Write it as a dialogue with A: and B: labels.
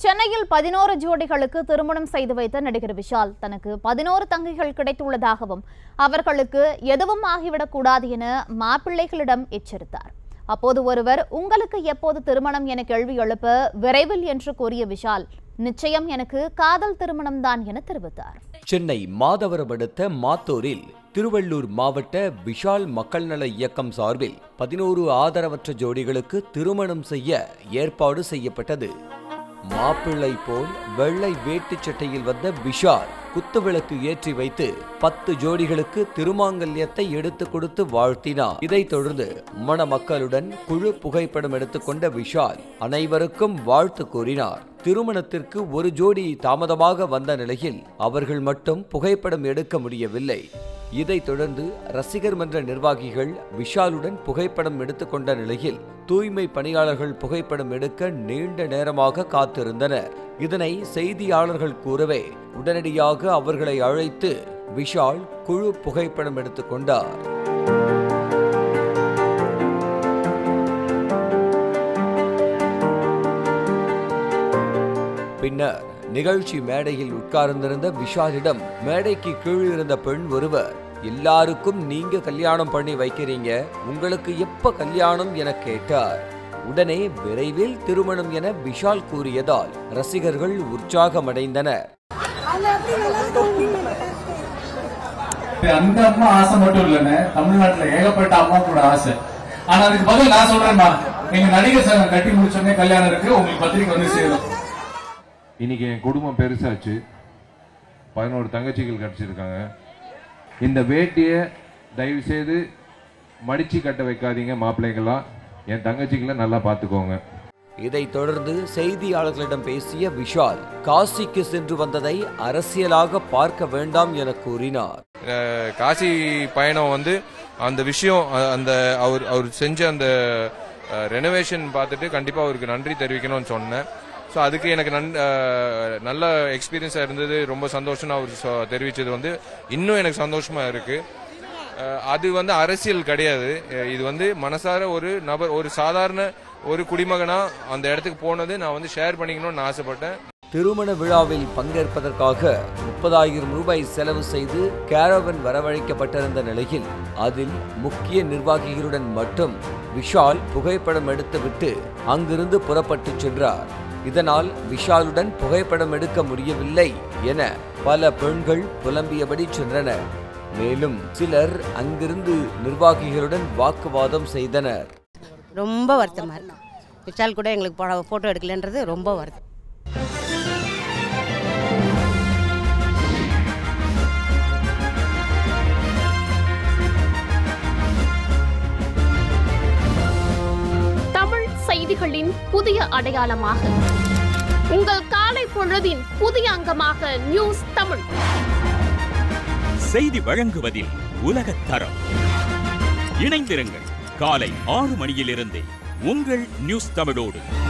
A: சென்னையில் பதினோரு ஜோடிகளுக்கு திருமணம் செய்து வைத்த நடிகர் விஷால் தனக்கு பதினோரு தங்கைகள் கிடைத்துள்ளதாகவும் அவர்களுக்கு எதுவும் ஆகிவிடக் கூடாது என மாப்பிள்ளைகளிடம் எச்சரித்தார் அப்போது ஒருவர் உங்களுக்கு எப்போது திருமணம் என கேள்வி எழுப்ப விரைவில் என்று கூறிய விஷால் நிச்சயம் எனக்கு காதல் திருமணம்தான் என தெரிவித்தார்
B: சென்னை மாதவரம் அடுத்த மாத்தூரில் திருவள்ளூர் மாவட்ட விஷால் மக்கள் நல இயக்கம் சார்பில் பதினோரு ஆதரவற்ற ஜோடிகளுக்கு திருமணம் செய்ய ஏற்பாடு செய்யப்பட்டது மாப்பிள்ளை போல் வெள்ளை வேட்டுச் சட்டையில் வந்த விஷால் குத்துவிளக்கு ஏற்றி வைத்து பத்து ஜோடிகளுக்கு திருமாங்கல்யத்தை எடுத்து கொடுத்து வாழ்த்தினார் இதைத் தொடர்ந்து மணமக்களுடன் குழு புகைப்படம் எடுத்துக்கொண்ட விஷால் அனைவருக்கும் வாழ்த்து கூறினார் திருமணத்திற்கு ஒரு ஜோடி தாமதமாக வந்த நிலையில் அவர்கள் மட்டும் புகைப்படம் எடுக்க முடியவில்லை இதைத் தொடர்ந்து ரசிகர் மன்ற நிர்வாகிகள் விஷாலுடன் புகைப்படம் எடுத்துக்கொண்ட நிலையில் தூய்மை பணியாளர்கள் புகைப்படம் எடுக்க நீண்ட நேரமாக காத்திருந்தனர் இதனை செய்தியாளர்கள் கூறவே உடனடியாக அவர்களை அழைத்து விஷால் குழு புகைப்படம் எடுத்துக்கொண்டார் பின்னர் நிகழ்ச்சி மேடையில் உட்கார்ந்திருந்த விஷாலிடம் மேடைக்கு கீழ் இருந்த பெண் ஒருவர் எல்லாருக்கும் நீங்க கல்யாணம் பண்ணி வைக்கிறீங்க உங்களுக்கு எப்ப கல்யாணம் என கேட்டார் உடனே விரைவில் திருமணம் என விஷால் கூறியதால் ரசிகர்கள் உற்சாகமடைந்தனர்
C: அந்த அம்மா ஆசை மட்டும் இல்லைன்னு தமிழ்நாட்டுல ஏகப்பட்ட அம்மா கூட ஆசை ஆனா அதுக்கு பதில் நான் சொல்றேன்மா எங்க நடிகர் சங்கம் கட்டி முடிச்சோடனே கல்யாணம் இருக்கு உங்களுக்கு பத்திரிக்கை வந்து சேரும்
D: இன்னைக்கு என் குடும்பம் பெருசாச்சு பதினோரு தங்கச்சிகள் கிடைச்சிருக்காங்க இந்த வேட்டியை தயவு செய்து மடிச்சு கட்ட வைக்காதீங்க மாப்பிள்ளைங்களாம் என் தங்கச்சிகளை நல்லா பார்த்துக்கோங்க
B: இதைத் தொடர்ந்து செய்தியாளர்களிடம் பேசிய விஷால் காசிக்கு சென்று வந்ததை அரசியலாக பார்க்க வேண்டாம் என கூறினார்
E: அஹ் காசி பயணம் வந்து அந்த விஷயம் அ- அந்த அவர் அவர் செஞ்ச அந்த ரெனோவேஷன் பார்த்துட்டு கண்டிப்பாக அவருக்கு நன்றி தெரிவிக்கணும்னு சொன்னேன் ஸோ அதுக்கு எனக்கு நன் அஹ் நல்ல எக்ஸ்பீரியன்ஸாக இருந்தது ரொம்ப சந்தோஷம்னு அவர் சொ- தெரிவிச்சது வந்து இன்னும் எனக்கு சந்தோஷமா இருக்கு அஹ் அது வந்து அரசியல் கிடையாது அஹ் இது வந்து மனசார ஒரு நபர் ஒரு சாதாரண ஒரு குடிமகனா அந்த இடத்துக்கு போனது நான் வந்து ஷேர் பண்ணிக்கணும்னு நான் ஆசைப்பட்டேன்
B: திருமண விழாவில் பங்கேற்பதற்காக முப்பதாயிரம் ரூபாய் செலவு செய்து கேரவன் வரவழைக்கப்பட்டிருந்த நிலையில் அதில் முக்கிய நிர்வாகிகளுடன் மட்டும் விஷால் புகைப்படம் எடுத்துவிட்டு அங்கிருந்து புறப்பட்டுச் சென்றார் இதனால் விஷாலுடன் புகைப்படம் எடுக்க முடியவில்லை என பல பெண்கள் புலம்பியபடி சென்றனர் மேலும் சிலர் அங்கிருந்து நிர்வாகிகளுடன் வாக்குவாதம் செய்தனர்
F: ரொம்ப வருத்தமாக இருக்கு விஷால் கூட எங்களுக்கு போட ஃபோட்டோ எடுக்கலன்றது ரொம்ப வருத்தம்
G: தமிழ் செய்திகளின் புதிய அடையாளமாக உங்கள் காலை பொழுதின் புதிய அங்கமாக நியூஸ் தமிழ்
H: செய்தி வழங்குவதில் உலகத் தரம் இணைந்திருங்கள் காலை ஆறு மணியிலிருந்தே உங்கள் நியூஸ் தமிழோடு